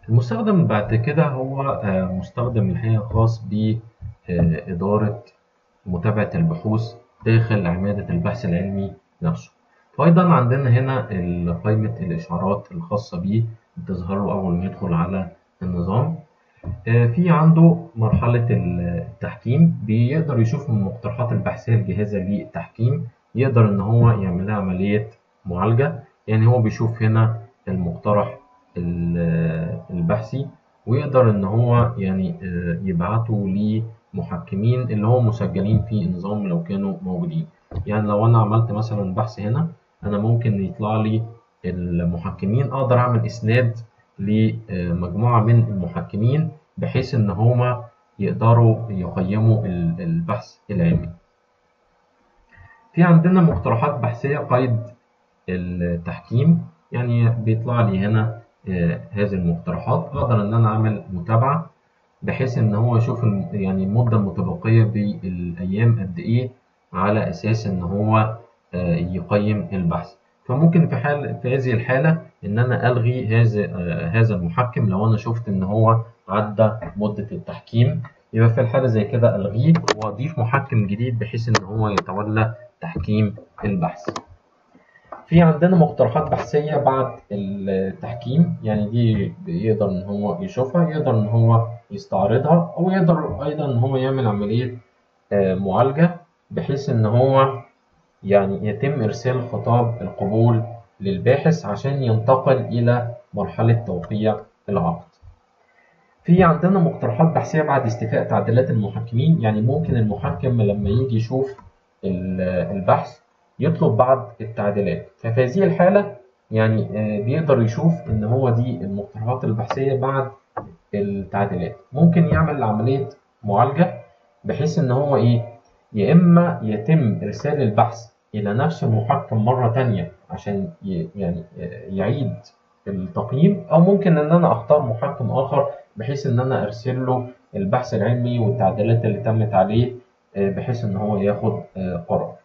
المستخدم بعد كده هو مستخدم الحقيقة خاص بإدارة متابعة البحوث داخل عمادة البحث العلمي نفسه وأيضا عندنا هنا قائمة الإشعارات الخاصة بيه بتظهر له أول ما يدخل على النظام في عنده مرحلة التحكيم بيقدر يشوف من المقترحات البحثية الجاهزة للتحكيم يقدر إن هو يعمل لها عملية معالجة يعني هو بيشوف هنا المقترح البحثي ويقدر إن هو يعني يبعته لمحكمين اللي هم مسجلين في النظام لو كانوا موجودين يعني لو أنا عملت مثلا بحث هنا أنا ممكن يطلع لي المحكمين أقدر أعمل إسناد لمجموعة من المحكمين بحيث إن هما يقدروا يقيموا البحث العلمي. في عندنا مقترحات بحثية قيد التحكيم يعني بيطلع لي هنا هذه المقترحات أقدر إن أنا أعمل متابعة بحيث إن هو يشوف يعني المدة المتبقية بالأيام قد إيه على أساس إن هو يقيم البحث. فممكن في حال في هذه الحالة إن أنا ألغي هذا هذا المحكم لو أنا شفت إن هو عدى مدة التحكيم يبقى في الحالة زي كده ألغيه وأضيف محكم جديد بحيث إن هو يتولى تحكيم البحث. في عندنا مقترحات بحثية بعد التحكيم يعني دي يقدر إن هو يشوفها يقدر إن هو يستعرضها أو يقدر أيضا إن هو يعمل عملية معالجة بحيث إن هو يعني يتم إرسال خطاب القبول للباحث عشان ينتقل إلى مرحلة توقيع العقد. في عندنا مقترحات بحثية بعد استيفاء تعديلات المحكمين يعني ممكن المحكم لما يجي يشوف البحث يطلب بعض التعديلات ففي هذه الحالة يعني بيقدر يشوف إن هو دي المقترحات البحثية بعد التعديلات ممكن يعمل عملية معالجة بحيث إن هو إيه يا إما يتم إرسال البحث إلى نفس المحكم مرة تانية عشان يعني يعيد التقييم أو ممكن إن أنا أختار محكم آخر بحيث إن أنا أرسل له البحث العلمي والتعديلات اللي تمت عليه بحيث إن هو ياخد قرار.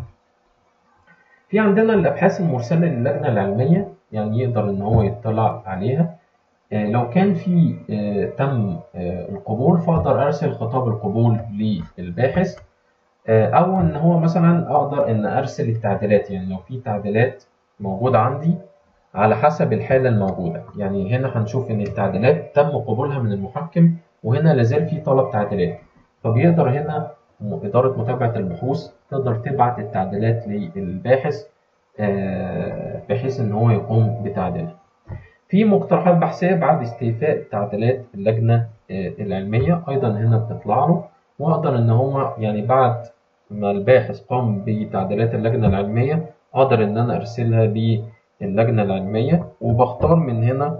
في عندنا الأبحاث المرسلة للجنة العلمية يعني يقدر إن هو يطلع عليها لو كان في تم القبول فأقدر أرسل خطاب القبول للباحث او ان هو مثلا اقدر ان ارسل التعديلات يعني لو في تعديلات موجوده عندي على حسب الحاله الموجوده يعني هنا هنشوف ان التعديلات تم قبولها من المحكم وهنا لازال في طلب تعديلات فبيقدر هنا اداره متابعه البحوث تقدر تبعت التعديلات للباحث بحيث ان هو يقوم بتعديلها في مقترحات بحثيه بعد استيفاء تعديلات اللجنه العلميه ايضا هنا بتطلع له واقدر ان هو يعني بعد ما الباحث قام بتعديلات اللجنة العلمية أقدر إن أنا أرسلها للجنة العلمية وبختار من هنا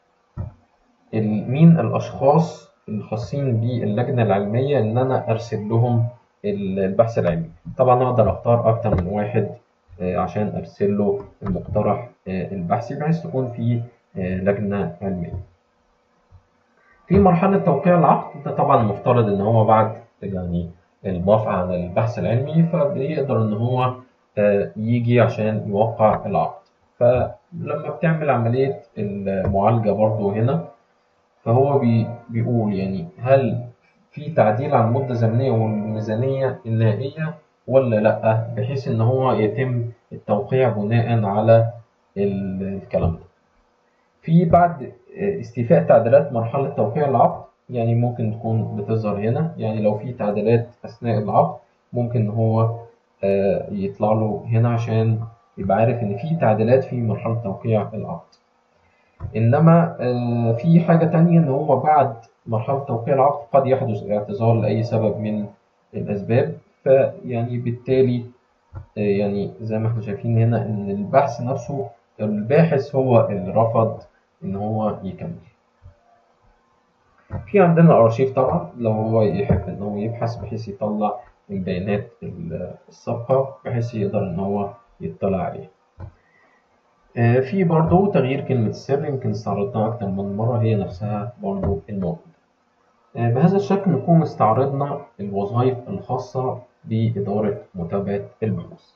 مين الأشخاص الخاصين باللجنة العلمية إن أنا أرسل لهم البحث العلمي طبعا أقدر أختار أكتر من واحد عشان أرسل له المقترح البحثي بحيث تكون في لجنة علمية في مرحلة توقيع العقد ده طبعا مفترض إن هو بعد يعني الموافقة على البحث العلمي فبيقدر إن هو يجي عشان يوقع العقد فلما بتعمل عملية المعالجة برضو هنا فهو بي بيقول يعني هل في تعديل على المدة الزمنية والميزانية النهائية ولا لأ بحيث إن هو يتم التوقيع بناء على الكلام ده. في بعد استيفاء تعديلات مرحلة توقيع العقد يعني ممكن تكون بتظهر هنا يعني لو في تعديلات أثناء العقد ممكن هو يطلع له هنا عشان يبقى عارف إن في تعديلات في مرحلة توقيع العقد إنما في حاجة تانية إن هو بعد مرحلة توقيع العقد قد يحدث اعتذار لأي سبب من الأسباب فيعني بالتالي يعني زي ما احنا شايفين هنا إن البحث نفسه الباحث هو اللي رفض إن هو يكمل. في عندنا الأرشيف طبعا لو هو يحب إن هو يبحث بحيث يطلع البيانات السابقة بحيث يقدر إن هو يطلع عليها. في برضه تغيير كلمة السر يمكن استعرضناها أكتر من مرة هي نفسها برضه الموجودة. بهذا الشكل نكون استعرضنا الوظائف الخاصة بإدارة متابعة البحوث.